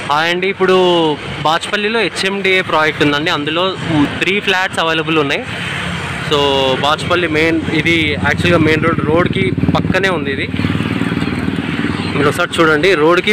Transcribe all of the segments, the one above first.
Hi అండి ఇప్పుడు బాచ్పల్లిలో HMDA project ఉందండి అందులో త్రీ ఫ్లాట్స్ అవైలబుల్ ఉన్నాయి సో బాచ్పల్లి మెయిన్ ఇది యాక్చువల్గా మెయిన్ రోడ్ రోడ్కి పక్కనే ఉంది ఇది మీరు ఒకసారి చూడండి రోడ్కి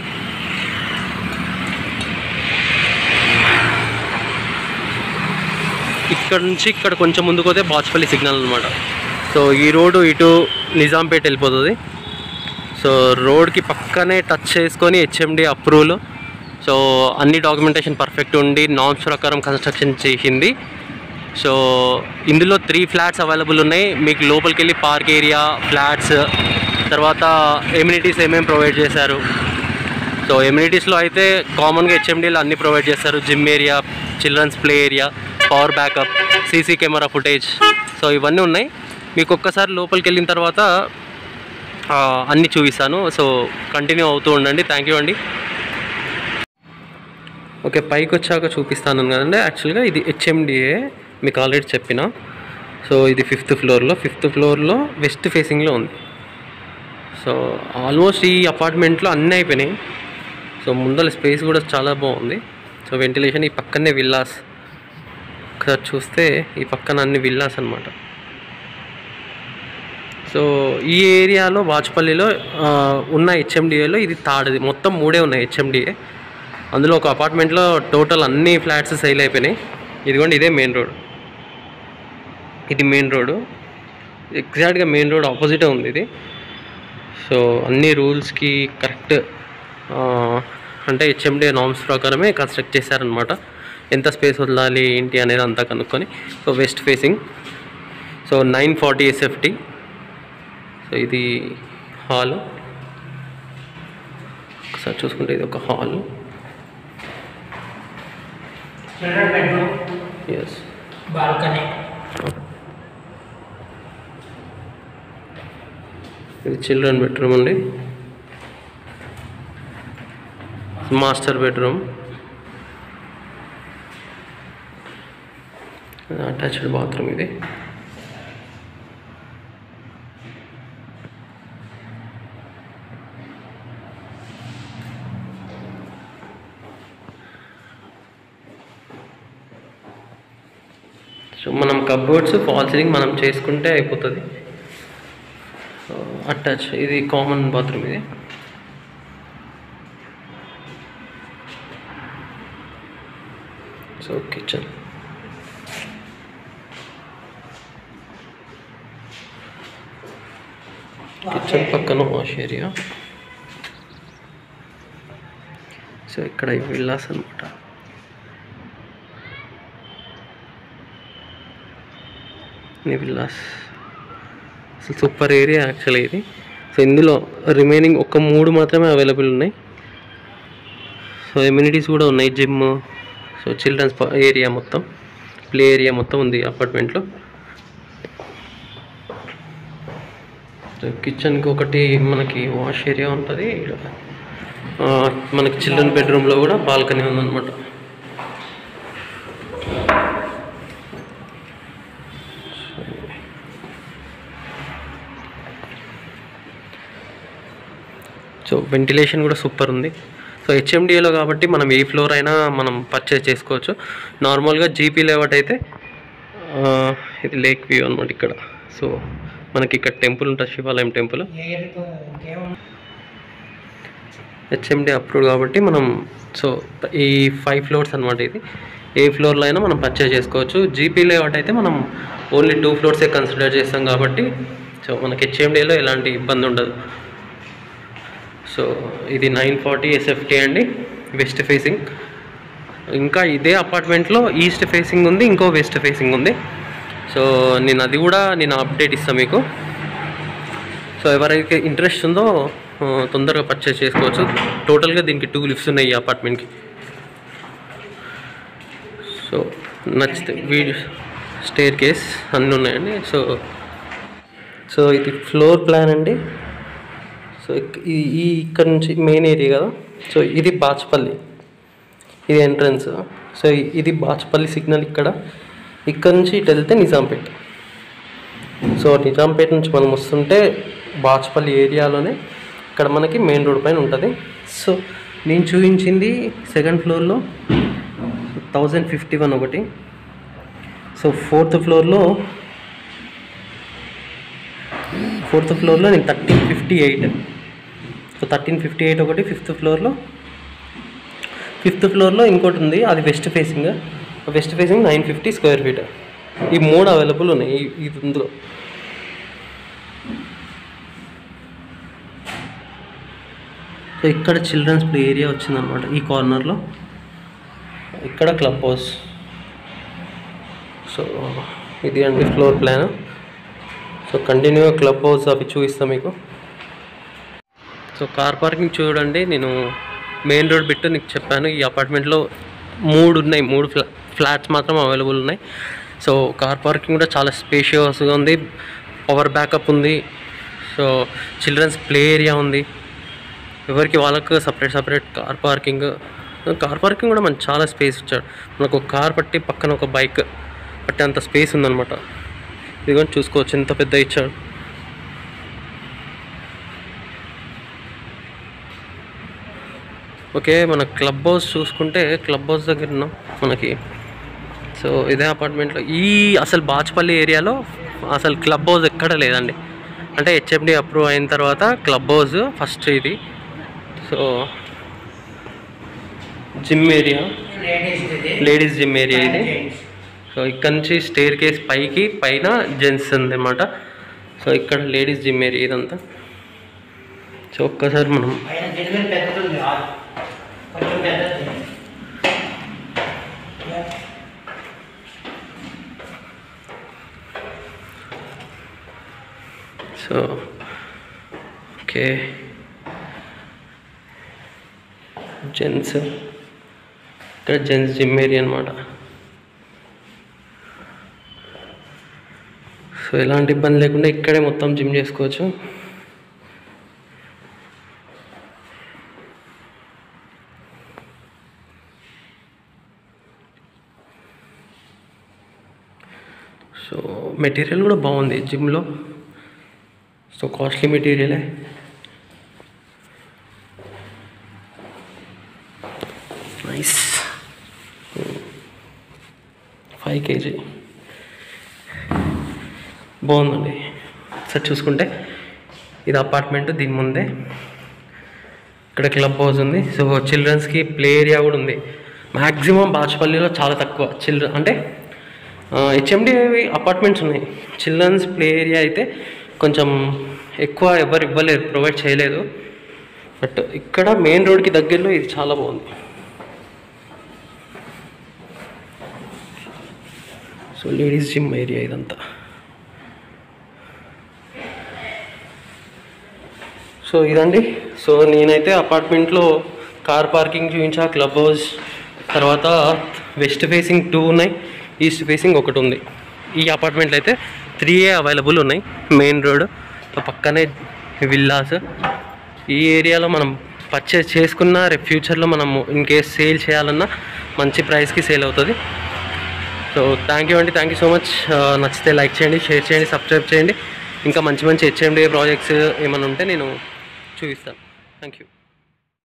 ఇక్కడ నుంచి ఇక్కడ కొంచెం ముందుకు పోతే బాచ్పల్లి సిగ్నల్ అనమాట సో ఈ రోడ్డు ఇటు నిజాంపేట వెళ్ళిపోతుంది సో రోడ్కి పక్కనే టచ్ చేసుకొని హెచ్ఎండి అప్రూవల్ సో అన్ని డాక్యుమెంటేషన్ పర్ఫెక్ట్ ఉండి నామ్స్ ప్రకారం కన్స్ట్రక్షన్ చేసింది సో ఇందులో త్రీ ఫ్లాట్స్ అవైలబుల్ ఉన్నాయి మీకు లోపలికి వెళ్ళి పార్క్ ఏరియా ఫ్లాట్స్ తర్వాత ఎమ్యూనిటీస్ ఏమేమి ప్రొవైడ్ చేశారు సో ఎమ్యూనిటీస్లో అయితే కామన్గా హెచ్ఎండీలో అన్ని ప్రొవైడ్ చేస్తారు gym area children's play area power backup CC camera footage so ఇవన్నీ ఉన్నాయి మీకు ఒక్కసారి లోపలికి వెళ్ళిన తర్వాత ఆ, అన్నీ చూపిస్తాను సో కంటిన్యూ అవుతూ ఉండండి థ్యాంక్ యూ అండి ఓకే పైకి వచ్చాక చూపిస్తాను కదండి యాక్చువల్గా ఇది హెచ్ఎండిఏ మీకు ఆల్రెడీ చెప్పిన సో ఇది ఫిఫ్త్ ఫ్లోర్లో ఫిఫ్త్ ఫ్లోర్లో వెస్ట్ ఫేసింగ్లో ఉంది సో ఆల్మోస్ట్ ఈ అపార్ట్మెంట్లో అన్నీ అయిపోయినాయి సో ముందర స్పేస్ కూడా చాలా బాగుంది సో వెంటిలేషన్ ఈ పక్కనే విల్లాస్ ఒకసారి చూస్తే ఈ పక్కన అన్ని విల్లాస్ అనమాట సో ఈ ఏరియాలో వాచ్పల్లిలో ఆ, ఉన్న హెచ్ఎండిఏలో ఇది థర్డ్ది మొత్తం మూడే ఉన్నాయి హెచ్ఎండిఏ అందులో ఒక అపార్ట్మెంట్లో టోటల్ అన్ని ఫ్లాట్స్ సేల్ అయిపోయినాయి ఇదిగోండి ఇదే మెయిన్ రోడ్ ఇది మెయిన్ రోడ్ ఎగ్జాక్ట్గా మెయిన్ రోడ్ ఆపోజిటే ఉంది ఇది సో అన్ని రూల్స్కి కరెక్ట్ అంటే హెచ్ఎండి నామ్స్ ప్రకారమే కన్స్ట్రక్ట్ చేశారనమాట ఎంత స్పేస్ వదలాలి ఏంటి అనేది అంతా కనుక్కొని so west facing so nine forty SFT so ఇది హాల్ ఒకసారి చూసుకుంటే ఇది ఒక హాల్ చిల్డ్రన్ బెడ్రూమ్ ఎస్ బాల్కనీ ఇది చిల్డ్రన్ బెడ్రూమ్ అండి మాస్టర్ బెడ్రూమ్ అటాచ్డ్ బాత్రూమ్ ఇది సో మనం కబోర్డ్స్ ఫాల్ సీలింగ్ మనం చేసుకుంటే అయిపోతుంది అటాచ్ ఇది కామన్ బాత్రూమ్ ఇది సో కిచెన్ కిచెన్ పక్కన వాష్ ఏరియా సో ఇక్కడ ఈ విల్లాస్ అనమాట ఈ విల్లాస్ అసలు సూపర్ ఏరియా యాక్చువల్లీ ఇది సో ఇందులో రిమైనింగ్ ఒక మూడు మాత్రమే అవైలబుల్ ఉన్నాయి సో ఎమ్యూనిటీస్ కూడా ఉన్నాయి జిమ్ సో చిల్డ్రన్స్ ఏరియా మొత్తం ప్లే ఏరియా మొత్తం ఉంది అపార్ట్మెంట్లో సో కిచెన్కి ఒకటి మనకి వాష్ ఏరియా ఉంటుంది ఈడ, ఆ, మనకి చిల్డ్రన్ బెడ్రూమ్లో కూడా బాల్కనీ ఉందన్నమాట సో వెంటిలేషన్ కూడా సూపర్ ఉంది సో హెచ్ఎండిఏలో కాబట్టి మనం ఏ ఫ్లోర్ అయినా మనం పర్చేస్ చేసుకోవచ్చు నార్మల్గా జీపీ లేఅవుట్ అయితే ఆ, ఇది లేక్ వ్యూ అనమాట ఇక్కడ సో మనకి ఇక్కడ టెంపుల్ ఉంటుంది శివాలయం టెంపుల్ ఏరియాతో ఇంకేమన్నా హెచ్ఎండి అప్రూవ్ కాబట్టి మనం సో ఈ ఫైవ్ ఫ్లోర్స్ అనమాట ఇది ఏ ఫ్లోర్లో అయినా మనం పర్చేస్ చేసుకోవచ్చు జీపీ లేఅవుట్ అయితే మనం ఓన్లీ టూ ఫ్లోర్సే కన్సిడర్ చేస్తాం కాబట్టి సో మనకి హెచ్ఎండిలో ఎలాంటి ఇబ్బంది ఉండదు సో ఇది నైన్ ఫార్టీ ఎస్ఎఫ్టీ అండి వెస్ట్ ఫేసింగ్ ఇంకా ఇదే అపార్ట్మెంట్లో ఈస్ట్ ఫేసింగ్ ఉంది ఇంకో వెస్ట్ ఫేసింగ్ ఉంది సో నేను అది కూడా నేను అప్డేట్ ఇస్తాను మీకు సో ఎవరైతే ఇంట్రెస్ట్ ఉందో ఆ, తొందరగా పర్చేస్ చేసుకోవచ్చు టోటల్గా దీనికి టూ లిఫ్ట్స్ ఉన్నాయి ఈ అపార్ట్మెంట్కి సో నచ్చితే వీడియో స్టేర్ కేస్ అన్నీ ఉన్నాయండి సో సో ఇది ఫ్లోర్ ప్లాన్ అండి సో ఇక్- ఈ ఈ ఇక్కడ నుంచి మెయిన్ ఏరియా కదా సో ఇది బాచ్పల్లి ఇది ఎంట్రన్స్ సో ఇ- ఇది బాచ్పల్లి సిగ్నల్ ఇక్కడ ఇక్కడ నుంచి ఇటు వెళ్తే నిజాంపేట సో నిజాంపేట నుంచి మనం వస్తుంటే బాచ్పల్లి ఏరియాలోనే ఇక్కడ మనకి మెయిన్ రోడ్ పైన ఉంటుంది సో నేను చూపించింది సెకండ్ ఫ్లోర్లో థౌజండ్ ఫిఫ్టీ వన్ ఒకటి సో ఫోర్త్ ఫ్లోర్లో ఫోర్త్ ఫ్లోర్లో నేను thirteen fifty eight so thirteen fifty eight ఒకటి ఫిఫ్త్ ఫ్లోర్లో ఫిఫ్త్ ఫ్లోర్లో ఇంకోటి ఉంది అది west facing west facing nine fifty square feet ఈ మూడు అవైలబుల్ ఉన్నాయి ఈ- ఇది ఇందులో సో ఇక్కడ చిల్డ్రన్స్ ప్లే ఏరియా వచ్చిందనమాట ఈ కార్నర్లో ఇక్కడ క్లబ్ హౌస్ సో ఇది అండి ఫ్లోర్ ప్లాన్ సో కంటిన్యూగా క్లబ్ హౌస్ అవి చూపిస్తాం మీకు సో కార్ పార్కింగ్ చూడండి నేను మెయిన్ రోడ్ బిట్టు నీకు చెప్పాను ఈ అపార్ట్మెంట్లో మూడు ఉన్నాయి మూడు ఫ్లా ఫ్లాట్స్ మాత్రం అవైలబుల్ ఉన్నాయి సో కార్ పార్కింగ్ కూడా చాలా స్పేషియస్గా ఉంది పవర్ బ్యాకప్ ఉంది సో చిల్డ్రన్స్ ప్లే ఏరియా ఉంది ఎవరికి వాళ్ళకు separate separate car parking car parking కూడా మనకు చాలా స్పేస్ ఇచ్చాడు మనకు ఒక కార్ పట్టి పక్కన ఒక బైక్ పట్టి అంత స్పేస్ ఉందన్నమాట ఇది కూడా చూసుకోవచ్చు ఎంత పెద్ద ఇచ్చాడు ఓకే మన క్లబ్ హౌస్ చూసుకుంటే క్లబ్ హౌస్ దగ్గర ఉన్నాం మనకి సో ఇదే అపార్ట్మెంట్లో ఈ అసలు బాచ్పల్లి ఏరియాలో అసలు క్లబ్ హౌస్ ఎక్కడ లేదండి అంటే హెచ్ఎండి అప్రూవ్ అయిన తర్వాత క్లబ్ హౌస్ ఫస్ట్ ఇది సో జిమ్ ఏరియా లేడీస్ ఇది లేడీస్ జిమ్ ఏరియా ఇది జెంట్స్. సో ఇక్కడ నుంచి స్టేర్ కేస్ పైకి పైన జెంట్స్ ఉంది అనమాట సో ఇక్కడ లేడీస్ జిమ్ ఏరియా ఇదంతా సో ఒక్కసారి మనం పైన దీని మీద పెద్దది ఉంది హాల్ కొంచెం పెద్దది సో ఓకే జెంట్స్ ఇక్కడ జెంట్స్ జిమ్ ఏరియా అనమాట సో ఎలాంటి ఇబ్బంది లేకుండా ఇక్కడే మొత్తం జిమ్ చేసుకోవచ్చు సో మెటీరియల్ కూడా బాగుంది జిమ్లో సో కాస్ట్లీ మెటీరియలే నైస్ ఫైవ్ కేజీ బాగుందండి సార్ చూసుకుంటే ఇది అపార్ట్మెంట్ దీని ముందే ఇక్కడ క్లబ్ హౌస్ ఉంది సో చిల్డ్రన్స్కి ప్లే ఏరియా కూడా ఉంది మ్యాక్సిమం బాచుపల్లిలో చాలా తక్కువ చిల్డ్రన్ అంటే హెచ్ఎండి అపార్ట్మెంట్స్ ఉన్నాయి చిల్డ్రన్స్ ప్లే ఏరియా అయితే కొంచెం ఎక్కువ ఎవరు ఇవ్వలేరు ప్రొవైడ్ చేయలేదు బట్ ఇక్కడ మెయిన్ రోడ్కి దగ్గరలో ఇది చాలా బాగుంది సో లేడీస్ జిమ్ ఏరియా ఇదంతా సో ఇదండి సో నేనైతే అపార్ట్మెంట్లో కార్ పార్కింగ్ చూపించా క్లబ్ హౌస్ తర్వాత వెస్ట్ ఫేసింగ్ టూ ఉన్నాయి ఈస్ట్ ఫేసింగ్ ఒకటి ఉంది ఈ అపార్ట్మెంట్లో అయితే త్రీ ఏ అవైలబుల్ ఉన్నాయి మెయిన్ రోడ్ పక్కనే విల్లాస్ ఈ ఏరియాలో మనం పర్చేస్ చేసుకున్న రేపు ఫ్యూచర్లో మనము ఇన్ కేస్ సేల్ చేయాలన్నా మంచి ప్రైస్కి సేల్ అవుతుంది సో థ్యాంక్ యూ అండి థ్యాంక్ యూ సో మచ్ నచ్చితే లైక్ చేయండి షేర్ చేయండి సబ్స్క్రైబ్ చేయండి ఇంకా మంచి మంచి హెచ్ఎండి ప్రాజెక్ట్స్ ఏమైనా ఉంటే నేను చూపిస్తాను థ్యాంక్ యూ